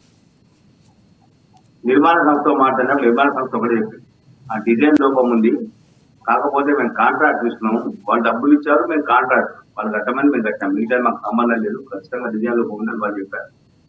నిర్మాణ సంస్థతో మాట్లాడినప్పుడు నిర్మాణ సంస్థ ఒకటే చెప్పింది ఆ డిజైన్ లోపం ఉంది కాకపోతే మేము కాంట్రాక్ట్ ఇస్తున్నాము వాళ్ళు డబ్బులు ఇచ్చారు మేము కాంట్రాక్ట్ వాళ్ళు కట్టమని మేము కట్టాం మిగతా మాకు సంబంధం లేదు ఖచ్చితంగా డిజైన్ లోపం ఉందని వాళ్ళు చెప్పారు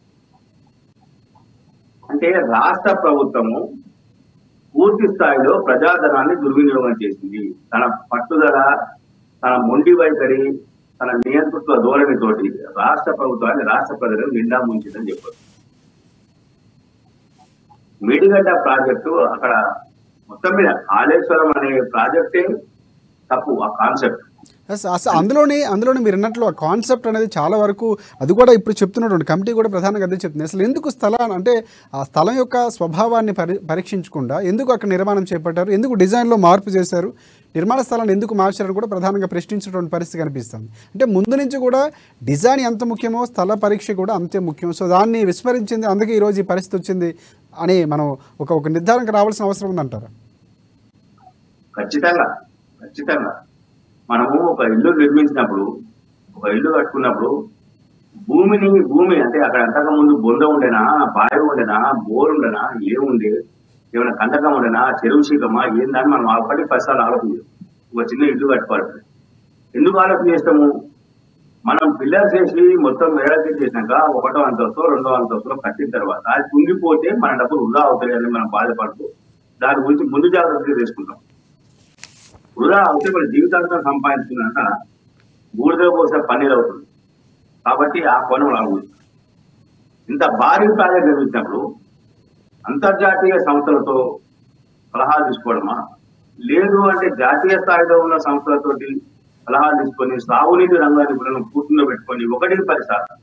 అంటే రాష్ట్ర ప్రభుత్వము పూర్తి స్థాయిలో ప్రజాధనాన్ని దుర్వినియోగం చేసింది తన పట్టుదల తన మొండి వైఖరి తన నియంతృత్వ ధోరణితోటి రాష్ట్ర ప్రభుత్వాన్ని రాష్ట్ర ప్రజలను నిండా ముంచిందని చెప్పారు మేడిగడ్డ ప్రాజెక్టు అక్కడ మొత్తం మీద కాళేశ్వరం అనే ప్రాజెక్టే తప్పు ఆ కాన్సెప్ట్ అస- అసలు అందులోని అందులోని మీరు అన్నట్లు ఆ కాన్సెప్ట్ అనేది చాలా వరకు అది కూడా ఇప్పుడు చెప్తున్నటువంటి కమిటీ కూడా ప్రధానంగా అదే చెప్తుంది అసలు ఎందుకు స్థలాన్ని అంటే ఆ స్థలం యొక్క స్వభావాన్ని పరి పరీక్షించకుండా ఎందుకు అక్కడ నిర్మాణం చేపట్టారు ఎందుకు డిజైన్లో మార్పు చేశారు నిర్మాణ స్థలాన్ని ఎందుకు మార్చారని కూడా ప్రధానంగా ప్రశ్నించినటువంటి పరిస్థితి కనిపిస్తుంది అంటే ముందు నుంచి కూడా డిజైన్ ఎంత ముఖ్యమో స్థల పరీక్ష కూడా అంతే ముఖ్యం సో దాన్ని విస్మరించింది అందుకే ఈరోజు ఈ పరిస్థితి వచ్చింది అని మనం ఒక ఒక నిర్ధారణకు రావాల్సిన అవసరం ఉందంటారా ఖచ్చితంగా ఖచ్చితంగా మనము ఒక ఇల్లు నిర్మించినప్పుడు ఒక ఇల్లు కట్టుకున్నప్పుడు భూమిని భూమి అంటే అక్కడ అంతకు ముందు బొంద ఉండేనా బావి ఉండేనా బోర్ ఉండేనా ఏముంది ఏమైనా కందకం ఉండేనా చెరువు శీకమా ఏందని మనం ఒకటి పది సార్లు ఆలోచించాం ఒక చిన్న ఇల్లు కట్టుకోవాలి ఎందుకు ఆలోచన చేస్తాము మనం పిల్లర్స్ చేసి మొత్తం మేడకి చేసినాక ఒకటో అంతస్తు రెండో అంతస్తులో కట్టిన తర్వాత అది కుంగిపోతే మన డబ్బులు వృధా అవుతాయి అని మనం బాధపడుతూ దాని గురించి ముందు జాగ్రత్తగా తీసుకుంటాం వృధా అవుతే మన జీవితాంతం సంపాదించుకున్నాక బూడిద పోసే పన్నీరు అవుతుంది కాబట్టి ఆ కోణం రాకూడదు ఇంత భారీ ప్రాజెక్ట్ నిర్మించినప్పుడు అంతర్జాతీయ సంస్థలతో సలహాలు తీసుకోవడమా లేదు అంటే జాతీయ స్థాయిలో ఉన్న సంస్థలతోటి సలహాలు తీసుకొని సాగునీటి రంగాన్ని నిపుణులను పూర్తిగా పెట్టుకొని ఒకటికి పరిసార్లు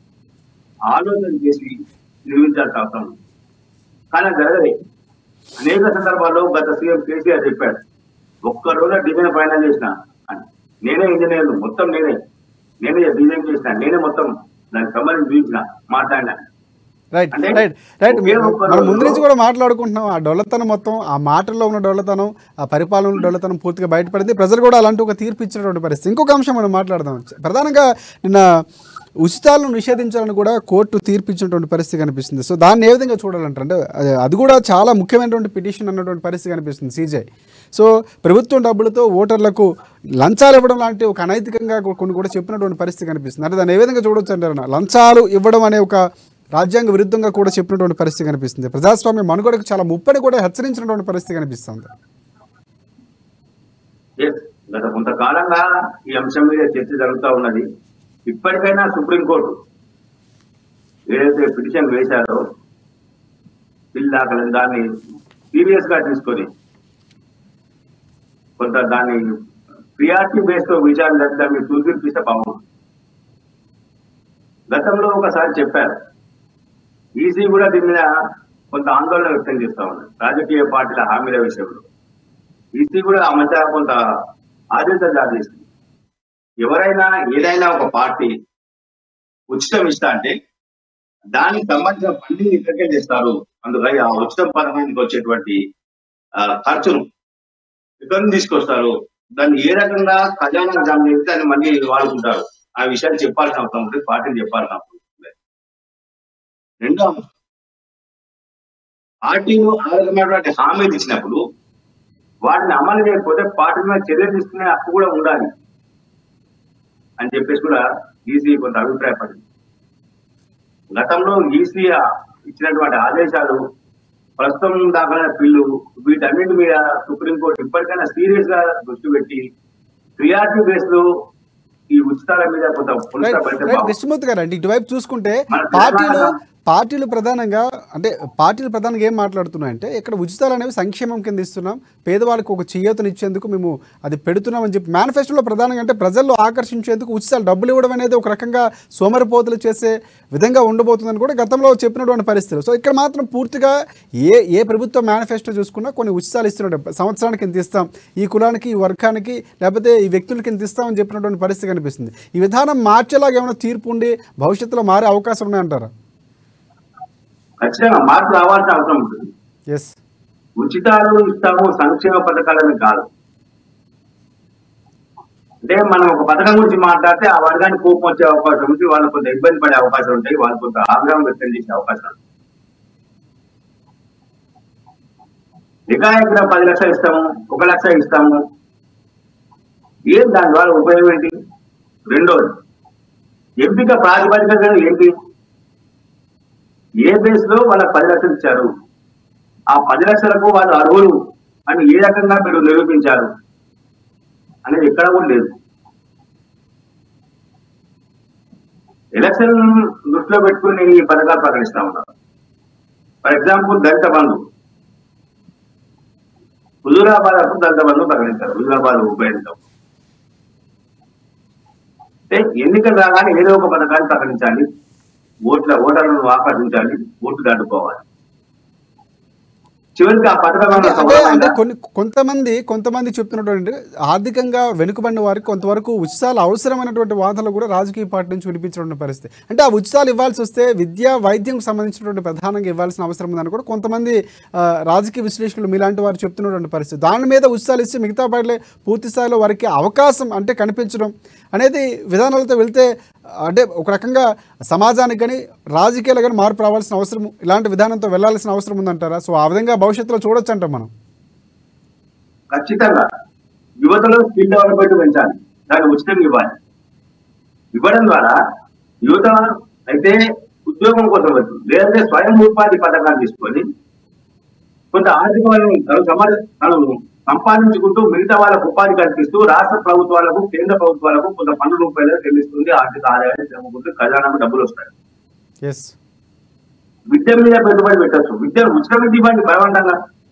ఆలోచన చేసి నిర్మించాల్సిన అవసరం ఉంది. కానీ అది జరగలే అనేక సందర్భాల్లో గత సీఎం కేసీఆర్ చెప్పాడు ఒక్క రోజు డిజైన్ ఫైనల్ చేసిన అని నేనే ఇంజనీర్ మొత్తం నేనే నేనే డిజైన్ చేసిన నేనే మొత్తం దానికి సంబంధించి చూసిన మాట్లాడినా రైట్ అంటే రైట్ రైట్ ఒకే ఒక్క మనం ముందు రోజులో- నుంచి కూడా మాట్లాడుకుంటున్నాం ఆ డొల్లతనం మొత్తం ఆ మాటల్లో ఉన్న డొల్లతనం ఆ పరిపాలనలో డొల్లతనం పూర్తిగా బయటపడింది ప్రజలు కూడా అలాంటి ఒక తీర్పు ఇచ్చినటువంటి పరిస్థితి ఇంకొక అంశం మనం మాట్లాడదాం ప్రధానంగా నిన్న ఉచితాలను నిషేధించాలని కూడా కోర్టు తీర్పు ఇచ్చినటువంటి పరిస్థితి కనిపిస్తుంది సో దాన్ని ఏ విధంగా చూడాలంటారు అంటే అది- అది కూడా చాలా ముఖ్యమైనటువంటి పిటిషన్ అన్నటువంటి పరిస్థితి కనిపిస్తుంది సీజే సో ప్రభుత్వం డబ్బులతో ఓటర్లకు లంచాలు ఇవ్వడం లాంటి ఒక అనైతికంగా కొన్ని కూడా చెప్పినటువంటి పరిస్థితి కనిపిస్తుంది అంటే దాన్ని ఏ విధంగా చూడొచ్చు అంటారు లంచాలు ఇవ్వడం అనే ఒక రాజ్యాంగ విరుద్ధంగా కూడా చెప్పినటువంటి పరిస్థితి కనిపిస్తుంది ప్రజాస్వామ్య మనుగడకు చాలా ముప్పని కూడా హెచ్చరించినటువంటి పరిస్థితి కనిపిస్తుంది ఎస్ గత కొంతకాలంగా ఈ అంశం మీద చర్చ జరుగుతూ ఉన్నది ఇప్పటికైనా సుప్రీంకోర్టు ఏదైతే పిటిషన్ వేశారో బిల్ దాఖలు దాన్ని సీరియస్ గా తీసుకొని కొంత దాన్ని ప్రియారిటీ బేస్ తో విచారణ జరిపితే మీరు చూపిస్తే బాగుంది గతంలో ఒకసారి చెప్పారు ఈసీ కూడా దీని మీద కొంత ఆందోళన వ్యక్తం చేస్తా ఉన్నారు రాజకీయ పార్టీల హామీల విషయంలో ఈసీ కూడా ఆ మధ్య కొంత ఆదేశాలు జారీ చేసింది ఎవరైనా ఏదైనా ఒక పార్టీ ఉచితం ఇస్తా అంటే దానికి సంబంధించిన ఫండింగ్ ఇక్కడికే చేస్తారు అందుకని ఆ ఉచితం పథకానికి వచ్చేటువంటి ఆ, ఖర్చును ఇక్కడ నుంచి తీసుకొస్తారు దాన్ని ఏ రకంగా ఖజానా జమ చేసి దాన్ని మళ్ళీ వాడుకుంటారు ఆ విషయాన్ని చెప్పాల్సిన అవసరం ఉంటుంది పార్టీని చెప్పాల్సిన అవసరం ఉంటుంది రెండో అంశం పార్టీలు ఆ రకమైనటువంటి హామీలు ఇచ్చినప్పుడు వాటిని అమలు చేయకపోతే పార్టీ మీద చర్య తీసుకునే హక్కు కూడా ఉండాలి అని చెప్పేసి కూడా ఈసీ కొంత అభిప్రాయపడింది గతంలో ఈసీ ఇచ్చినటువంటి ఆదేశాలు ప్రస్తుతం దాఖలైన బిల్లు వీటన్నిటి మీద సుప్రీంకోర్టు ఇప్పటికైనా సీరియస్ గా దృష్టి పెట్టి ప్రియారిటీ బేస్ లో ఈ ఉచితాల మీద కొంత పునః రైట్ పెడితే రైట్ బాగుంటుంది. కృష్ణమూర్తి గారు అంటే ఇటువైపు చూసుకుంటే మన పార్టీలు తెలంగాణ- పార్టీలు ప్రధానంగా అంటే పార్టీలు ప్రధానంగా ఏం మాట్లాడుతున్నాయంటే ఇక్కడ ఉచితాలు అనేవి సంక్షేమం కింద ఇస్తున్నాం పేదవాళ్ళకి ఒక చేయూతనిచ్చేందుకు మేము అది పెడుతున్నామని చెప్పి మేనిఫెస్టోలో ప్రధానంగా అంటే ప్రజల్లో ఆకర్షించేందుకు ఉచితాలు డబ్బులు ఇవ్వడం అనేది ఒక రకంగా సోమరిపోతులు చేసే విధంగా ఉండబోతుందని కూడా గతంలో చెప్పినటువంటి పరిస్థితులు సో ఇక్కడ మాత్రం పూర్తిగా ఏ ఏ ప్రభుత్వ మేనిఫెస్టో చూసుకున్నా కొన్ని ఉచితాలు ఇస్తున్నాడు సంవత్సరానికి ఇంత ఇస్తాం ఈ కులానికి ఈ వర్గానికి లేకపోతే ఈ వ్యక్తులకి ఇంత ఇస్తామని చెప్పినటువంటి పరిస్థితి కనిపిస్తుంది ఈ విధానం మార్చేలాగా ఏమైనా తీర్పు ఉండి భవిష్యత్తులో మారే అవకాశం ఉన్నాయంటారా ఖచ్చితంగా మార్పు రావాల్సిన అవసరం ఉంటుంది ఎస్ ఉచితాలు ఇస్తాము సంక్షేమ పథకాలని కాదు అంటే మనం ఒక పథకం గురించి మాట్లాడితే ఆ వర్గానికి కోపం వచ్చే అవకాశం ఉంది వాళ్ళు కొంత ఇబ్బంది పడే అవకాశం ఉంటాయి వాళ్ళు కొంత ఆగ్రహం వ్యక్తం చేసే అవకాశం ఉంది ఎకాయకుల పది లక్షలు ఇస్తాము ఒక లక్ష ఇస్తాము ఏం దాని ద్వారా ఉపయోగం ఏంటి రెండోది ఎంపిక ప్రాతిపదికగా ఏంటి ఏ బేస్ లో వాళ్ళకి పది లక్షలు ఇచ్చారు ఆ పది లక్షలకు వాళ్ళు అర్హులు అని ఏ రకంగా మీరు నిరూపించారు అనేది ఎక్కడ కూడా లేదు ఎలక్షన్ దృష్టిలో పెట్టుకుని ఈ పథకాలు ప్రకటిస్తా ఉన్నారు ఫర్ ఎగ్జాంపుల్ దళిత బంధు హుజూరాబాద్ అప్పుడు దళిత బంధు ప్రకటించారు హుజూరాబాద్ ఉప ఎన్నిక అంటే ఎన్నికలు రాగానే ఏదో ఒక పథకాన్ని ప్రకటించాలి ఓట్ల ఓటర్లను ఆకర్షించాలి ఓట్లు దాటుకోవాలి చివరికి ఆ పథకం ఏమైనా అంటే అంటే సఫలమైందా? కొన్ని కొంతమంది కొంతమంది చెప్తున్నటువంటి ఆర్థికంగా వెనుకబడిన వారికి కొంతవరకు ఉచితాలు అవసరమైనటువంటి వాదనలు కూడా రాజకీయ పార్టీ నుంచి వినిపించినటువంటి పరిస్థితి అంటే ఆ ఉచితాలు ఇవ్వాల్సి వస్తే విద్య వైద్యం సంబంధించినటువంటి ప్రధానంగా ఇవ్వాల్సిన అవసరం ఉందని కూడా కొంతమంది ఆ, రాజకీయ విశ్లేషకులు మీలాంటి వారు చెప్తున్నటువంటి పరిస్థితి దాని మీద ఉచితాలు ఇస్తే మిగతా పార్టీలే పూర్తి స్థాయిలో వారికి అవకాశం అంటే కనిపించడం అనేది విధానాలతో వెళ్తే అంటే ఒక రకంగా సమాజానికి కానీ రాజకీయాలు కానీ మార్పు రావాల్సిన అవసరం ఇలాంటి విధానంతో వెళ్ళాల్సిన అవసరం ఉందంటారా సో ఆ విధంగా భవిష్యత్తులో చూడొచ్చు అంటాం మనం ఖచ్చితంగా యువతలో స్కిల్ డెవలప్మెంట్ పెంచాలి దాన్ని ఉచితంగా ఇవ్వాలి ఇవ్వడం ద్వారా యువత అయితే ఉద్యోగం కోసం వచ్చు లేదంటే స్వయం ఉపాధి పథకాలు తీసుకొని కొంత ఆర్థిక వనరులు తను సమర్ తను సంపాదించుకుంటూ మిగతా వాళ్ళకు ఉపాధి కల్పిస్తూ రాష్ట్ర ప్రభుత్వాలకు కేంద్ర ప్రభుత్వాలకు కొంత పన్ను రూపాయలు చెల్లిస్తుంది ఆర్థిక ఆదాయాన్ని జమ్ముకుంటూ ఖజానాకు డబ్బులు వస్తాయి ఎస్ విద్య మీద పెట్టుబడి పెట్టచ్చు విద్య ఉచిత విద్య ఇవ్వండి బలవంతంగా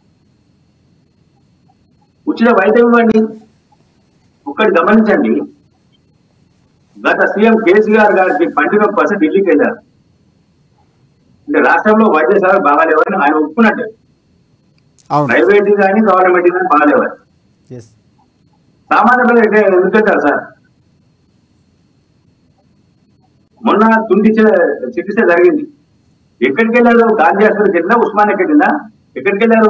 ఉచిత వైద్యం ఇవ్వండి ఒక్కటి గమనించండి గత సీఎం కేసీఆర్ గారికి పంటి నొప్పి వస్తే ఢిల్లీకి వెళ్ళారు అంటే రాష్ట్రంలో వైద్యశాలలు బాగాలేవని ఆయన ఒప్పుకున్నట్టే అవును ప్రైవేట్ కానీ గవర్నమెంట్ కానీ బాగాలేవని ఎస్ సామాన్య ప్రజలు ఎక్కడ- ఎందుకు వెళ్తారు సార్ మొన్న తుండి చే- చికిత్స జరిగింది ఎక్కడికి వెళ్ళారు గాంధీ హాస్పిటల్కి వెళ్ళినా ఉస్మానియాకి వెళ్ళినా ఎక్కడికి వెళ్ళారు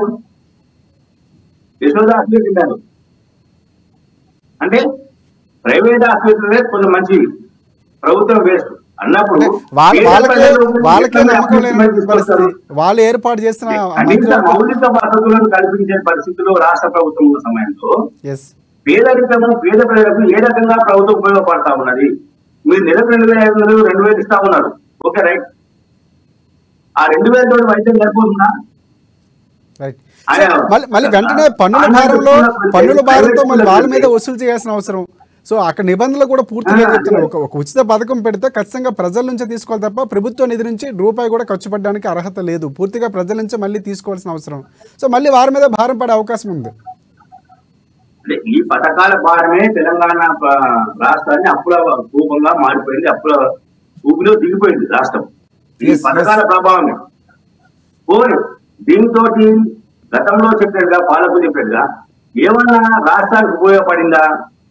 యశోద హాస్పిటల్కి వెళ్ళారు అంటే ప్రైవేట్ హాస్పిటల్ కొంచెం మంచి ప్రభుత్వం వేస్ట్ అన్నప్పుడు అంటే వాళ్ళ పేద వాళ్ళకే ప్రజలు వాళ్ళకే ఎట్లా నమ్మకం లేని అభివృద్ధి పరిస్థితి తీసుకొస్తారు? వాళ్ళు ఏర్పాటు చేసిన కనీస మౌలిక వసతులను కల్పించే పరిస్థితుల్లో రాష్ట్ర ప్రభుత్వం ఉన్న సమయంలో ఎస్ పేదరికము పేద ప్రజలకు ఏ రకంగా ప్రభుత్వం ఉపయోగపడతా ఉన్నది మీరు నెలకు రెండు వేల ఐదు వందలు రెండు వేలు ఇస్తా ఉన్నారు ఓకే రైట్ ఆ రెండు వేల తోటి వైద్యం సరిపోతుందా రైట్ ఆయన- మళ్ళీ మళ్ళీ వెంటనే పన్నుల ఆయన భారంలో చెప్తున్న పన్నుల ప్రైవేట్ భారంతో మళ్ళీ వాళ్ళ మీద స్కూళ్ళకి వసూలు చేయాల్సిన అవసరం సో అక్కడ నిబంధనలు కూడా పూర్తిగా ఆ, చెప్తున్నారు అదే. ఒక ఒక ఉచిత పథకం పెడితే ఖచ్చితంగా ప్రజల నుంచే తీసుకోవాలి తప్ప ప్రభుత్వ నిధి నుంచి రూపాయి కూడా ఖర్చు పెట్టడానికి అర్హత లేదు పూర్తిగా ప్రజల నుంచే మళ్ళీ తీసుకోవాల్సిన అవసరం సో మళ్ళీ వారి మీద భారం పడే అవకాశం ఉంది అంటే ఈ పథకాల భారమే తెలంగాణ ప- రాష్ట్రాన్ని అప్పుల రూపంగా మారిపోయింది అప్పుల ఊపిలో దిగిపోయింది రాష్ట్రం ఈ Yes, పథకాల yes. ప్రభావమే పోనీ దీంతో గతంలో చెప్పినట్టుగా పాలకులు చెప్పినట్టుగా ఏమన్నా రాష్ట్రానికి ఉపయోగపడిందా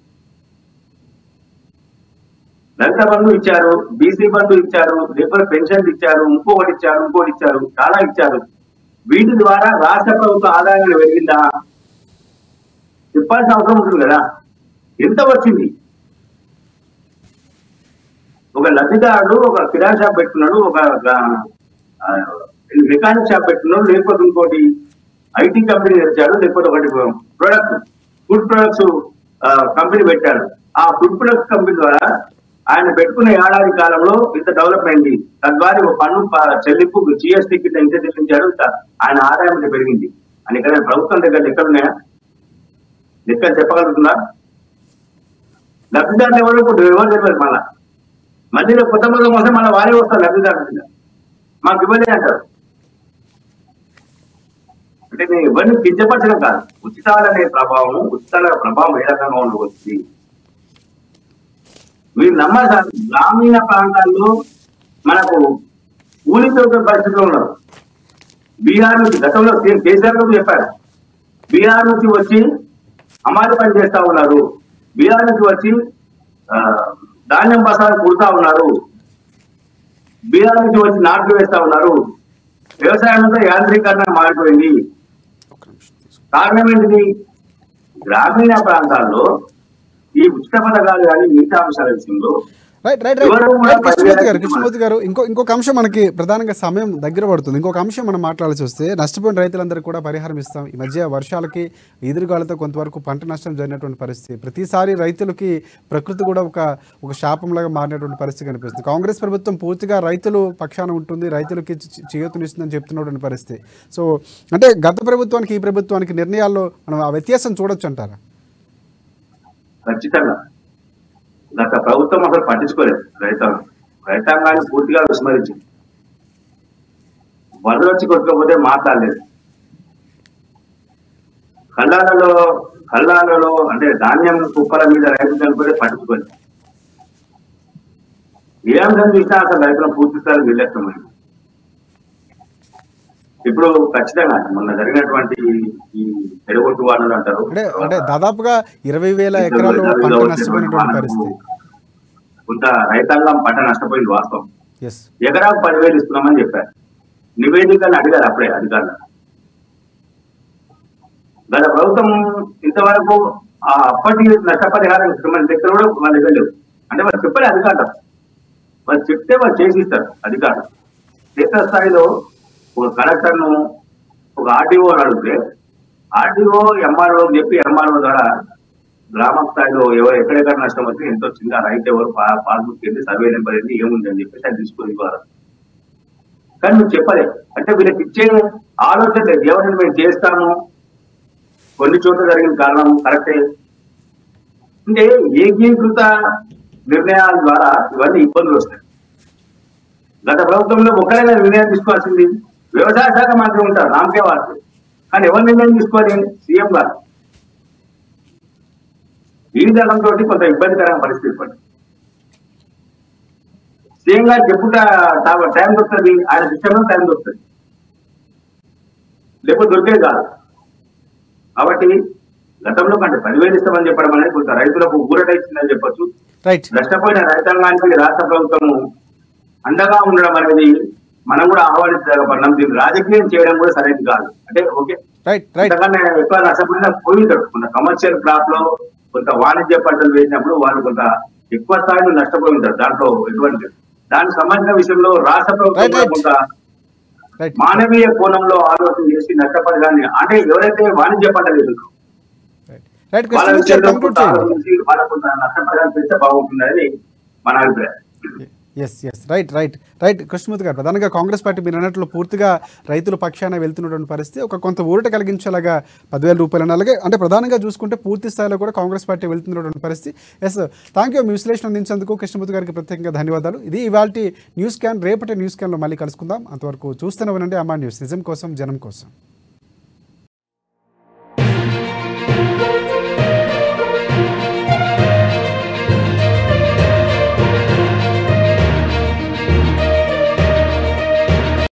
దళిత బంధు ఇచ్చారు బీసీ బంధు ఇచ్చారు లేకపోతే పెన్షన్ ఇచ్చారు ఇంకొకటి ఇచ్చారు ఇంకోటి ఇచ్చారు చాలా ఇచ్చారు వీటి ద్వారా రాష్ట్ర ప్రభుత్వ ఆదాయం పెరిగిందా చెప్పాల్సిన అవసరం ఉంటుంది కదా ఎంత వచ్చింది ఒక లబ్ధిదారుడు ఒక కిరాణా షాప్ పెట్టుకున్నాడు ఒక ఆ, మెకానిక్ షాప్ పెట్టుకున్నాడు లేకపోతే ఇంకోటి ఐటీ కంపెనీ తెచ్చాడు లేకపోతే ఒకటి ప్రొడక్ట్ ఫుడ్ ప్రొడక్ట్స్ కంపెనీ పెట్టాడు ఆ ఫుడ్ ప్రొడక్ట్స్ కంపెనీ ద్వారా ఆయన పెట్టుకున్న ఏడాది కాలంలో ఇంత డెవలప్ అయింది తద్వారా ఒక పన్ను ప- చెల్లింపు జిఎస్టీ కింద ఇంత చెల్లించాడు త- ఆయన ఆదాయం ఇంత పెరిగింది అని ఇక్కడ ప్రభుత్వం దగ్గర లెక్కలు ఉన్నాయా లెక్కలు చెప్పగలుగుతుందా లబ్ధిదారులు ఎవరు ఇప్పుడు ఎవరు తెలియదు మళ్ళా మళ్ళీ రేపు కొత్త మొదలు వస్తే మళ్ళీ వారే వస్తారు లబ్ధిదారుల కింద మాకు ఇవ్వలే అంటారు అంటే నేను ఎవరిని కించపరచడం కాదు ఉచితాలనే ప్రభావం ఉచితాల ప్రభావం ఏ రకంగా ఉండవచ్చు మీరు నమ్మాలి సార్ గ్రామీణ ప్రాంతాల్లో మనకు కూలిపోయే పరిస్థితిలో ఉన్నారు బీహార్ నుంచి గతంలో సీఎం కేసీఆర్ గారు చెప్పారు బీహార్ నుంచి వచ్చి అమారి పని చేస్తా ఉన్నారు బీహార్ నుంచి వచ్చి ఆ, ధాన్యం బసాలు కుడతా ఉన్నారు బీహార్ నుంచి వచ్చి నాట్లు వేస్తా ఉన్నారు వ్యవసాయం అంతా యాంత్రీకరణ మారిపోయింది కారణం ఏంటిది గ్రామీణ ప్రాంతాల్లో ఈ ఉచిత పథకాలు కానీ మిగతా అంశాల విషయంలో రైట్ రైట్ రైట్ ఎవరు కూడా రైట్ కృష్ణమూర్తి గారు పదివేల కృష్ణమూర్తి గారు ఇంకో ఇంకొక అంశం మనకి ప్రధానంగా సమయం దగ్గర పడుతుంది ఇంకొక అంశం మనం మాట్లాడాల్సి వస్తే నష్టపోయిన రైతులందరికీ కూడా పరిహారం ఇస్తాం ఈ మధ్య వర్షాలకి ఎదురుగాలతో కొంతవరకు పంట నష్టం జరిగినటువంటి పరిస్థితి ప్రతిసారి రైతులకి ప్రకృతి కూడా ఒక ఒక శాపంలాగా మారినటువంటి పరిస్థితి కనిపిస్తుంది కాంగ్రెస్ ప్రభుత్వం పూర్తిగా రైతులు పక్షాన ఉంటుంది రైతులకి చి- చేయూతనిస్తుందని చెప్తున్నటువంటి పరిస్థితి సో అంటే గత ప్రభుత్వానికి ఈ ప్రభుత్వానికి నిర్ణయాల్లో మనం ఆ వ్యత్యాసం చూడొచ్చు అంటారా ఖచ్చితంగా గత ప్రభుత్వం అసలు పట్టించుకోలేదు రైతాంగం రైతాంగాన్ని పూర్తిగా విస్మరించింది వరద వచ్చి కొట్టుకోకపోతే మాట్లాడలేదు కళ్ళాలలో కళ్ళాలలో అంటే ధాన్యం కుప్పల మీద రైతు చనిపోతే పట్టించుకోలేదు ఏ అంశం చూసినా అసలు రైతుల పూర్తి స్థాయి నిర్లక్ష్యమైంది ఇప్పుడు ఖచ్చితంగా మొన్న జరిగినటువంటి ఈ తెరగొట్టు వాళ్ళు అంటారు అంటే అంటే దాదాపుగా ఇరవై వేల ఎకరాలు పంట నష్టపోయినటువంటి పరిస్థితి కొంత రైతాంగం పంట నష్టపోయింది వాస్తవం ఎస్ ఎకరాకు పదివేలు ఇస్తున్నామని చెప్పారు నివేదికలు అడిగారు అప్పుడే అధికారులు గత ప్రభుత్వం ఇంతవరకు ఆ అప్పటి నష్టపరిహారం ఇస్తామని దగ్గర కూడా వాళ్ళ దగ్గర లేవు అంటే వాళ్ళు చెప్పలే అధికారులు వాళ్ళు చెప్తే వాళ్ళు చేసి ఇస్తారు అధికారులు క్షేత్ర స్థాయిలో ఒక కలెక్టర్ ను ఒక ఆర్డీఓ అడిగితే ఆర్డీఓ ఎంఆర్ఓ చెప్పి ఎంఆర్ఓ ద్వారా గ్రామ స్థాయిలో ఎవరు ఎక్కడెక్కడ నష్టం వస్తే ఎంత వచ్చింది ఆ రైతు ఎవరు పా- పాస్బుక్ ఏంటి సర్వే నెంబర్ ఏంటి ఏముంది అని చెప్పేసి అది తీసుకొని ఇవ్వాలి కానీ నువ్వు చెప్పలే అంటే వీళ్ళకి ఇచ్చే ఆలోచన లేదు ఎవరిని మేము చేస్తాము కొన్ని చోట్ల జరిగిన కారణం కరెక్టే అంటే ఏకీకృత నిర్ణయాల ద్వారా ఇవన్నీ ఇబ్బందులు వస్తాయి గత ప్రభుత్వంలో ఒక్కరైనా నిర్ణయం తీసుకోవాల్సింది వ్యవసాయ శాఖ మంత్రి ఉంటారు రామ్కే వార్తే కానీ ఎవరు నిర్ణయం తీసుకోవాలి సీఎం గారు ఈ దళంతో కొంత ఇబ్బందికరమైన పరిస్థితి ఏర్పడింది సీఎం గారికి ఎప్పుడు టా- టైం దొరుకుతుంది ఆయన సిస్టంలో టైం దొరుకుతుంది లేకపోతే దొరికేది కాదు కాబట్టి గతంలో కంటే పదివేలు ఇస్తామని చెప్పడం అనేది కొంత రైతులకు ఊరట ఇచ్చిందని చెప్పొచ్చు రైట్ నష్టపోయిన రైతాంగానికి రాష్ట్ర ప్రభుత్వము అండగా ఉండడం అనేది మనం కూడా ఆహ్వానించగలం దీన్ని రాజకీయం చేయడం కూడా సరైనది కాదు అంటే ఓకే రైట్ రైట్ ఇంతకన్నా ఎక్కువ నష్టపోయిన పోయి ఉంటాడు కొంత కమర్షియల్ క్రాప్ లో కొంత వాణిజ్య పంటలు వేసినప్పుడు వాళ్ళు కొంత ఎక్కువ స్థాయిలో నష్టపోయి ఉంటారు దాంట్లో ఎటువంటి దానికి సంబంధించిన విషయంలో రాష్ట్ర ప్రభుత్వం Right, కూడా right. కొంత రైట్ మానవీయ కోణంలో ఆలోచన చేసి నష్టపరిహారాన్ని అంటే ఎవరైతే వాణిజ్య పంటలు వేస్తున్నారో రైట్ వాళ్ళ కృష్ణ విషయంలో కంక్లూడ్ కొంత చేయండి ఆలోచించి వాళ్ళకు కొంత నష్టపరిహారం చేస్తే బాగుంటుందని మన అభిప్రాయం yes yes right right right Krishnamurthy గారు ప్రధానంగా కాంగ్రెస్ పార్టీ మీరు అన్నట్లు పూర్తిగా రైతుల పక్షాన వెళ్తున్నటువంటి పరిస్థితి ఒక కొంత ఊరట కలిగించేలాగా పదివేల రూపాయలు అలాగే అంటే ప్రధానంగా చూసుకుంటే పూర్తి స్థాయిలో కూడా కాంగ్రెస్ పార్టీ వెళ్తున్నటువంటి పరిస్థితి ఎస్ థ్యాంక్ యూ మీ విశ్లేషణ అందించేందుకు కృష్ణమూర్తి గారికి ప్రత్యేకంగా ధన్యవాదాలు ఇది ఇవాళ న్యూస్ క్యాన్ రేపటి న్యూస్ క్యాన్లో మళ్ళీ కలుసుకుందాం అంతవరకు చూస్తూనే ఉండండి అమ్మా న్యూస్ నిజం కోసం జనం కోసం